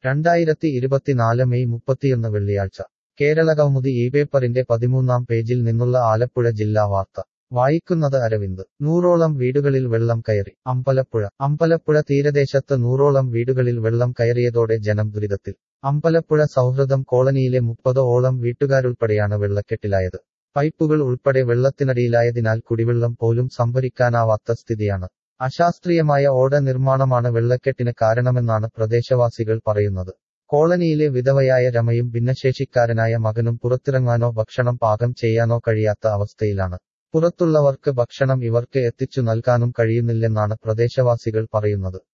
രണ്ടായിരത്തി ഇരുപത്തിനാല് മെയ് മുപ്പത്തിയൊന്ന് വെള്ളിയാഴ്ച കേരളകൗമുദി ഈ പേപ്പറിന്റെ പതിമൂന്നാം പേജിൽ നിന്നുള്ള ആലപ്പുഴ ജില്ലാ വാർത്ത വായിക്കുന്നത് അരവിന്ദ് നൂറോളം വീടുകളിൽ വെള്ളം കയറി അമ്പലപ്പുഴ അമ്പലപ്പുഴ തീരദേശത്ത് നൂറോളം വീടുകളിൽ വെള്ളം കയറിയതോടെ ജനം ദുരിതത്തിൽ അമ്പലപ്പുഴ സൗഹൃദം കോളനിയിലെ മുപ്പത് ഓളം വീട്ടുകാരുൾപ്പെടെയാണ് വെള്ളക്കെട്ടിലായത് പൈപ്പുകൾ ഉൾപ്പെടെ വെള്ളത്തിനടിയിലായതിനാൽ കുടിവെള്ളം പോലും സംഭരിക്കാനാവാത്ത സ്ഥിതിയാണ് അശാസ്ത്രീയമായ ഓട നിർമ്മാണമാണ് വെള്ളക്കെട്ടിന് കാരണമെന്നാണ് പ്രദേശവാസികൾ പറയുന്നത് കോളനിയിലെ വിധവയായ രമയും ഭിന്നശേഷിക്കാരനായ മകനും പുറത്തിറങ്ങാനോ ഭക്ഷണം പാകം ചെയ്യാനോ കഴിയാത്ത അവസ്ഥയിലാണ് പുറത്തുള്ളവർക്ക് ഭക്ഷണം ഇവർക്ക് എത്തിച്ചു നൽകാനും കഴിയുന്നില്ലെന്നാണ് പ്രദേശവാസികൾ പറയുന്നത്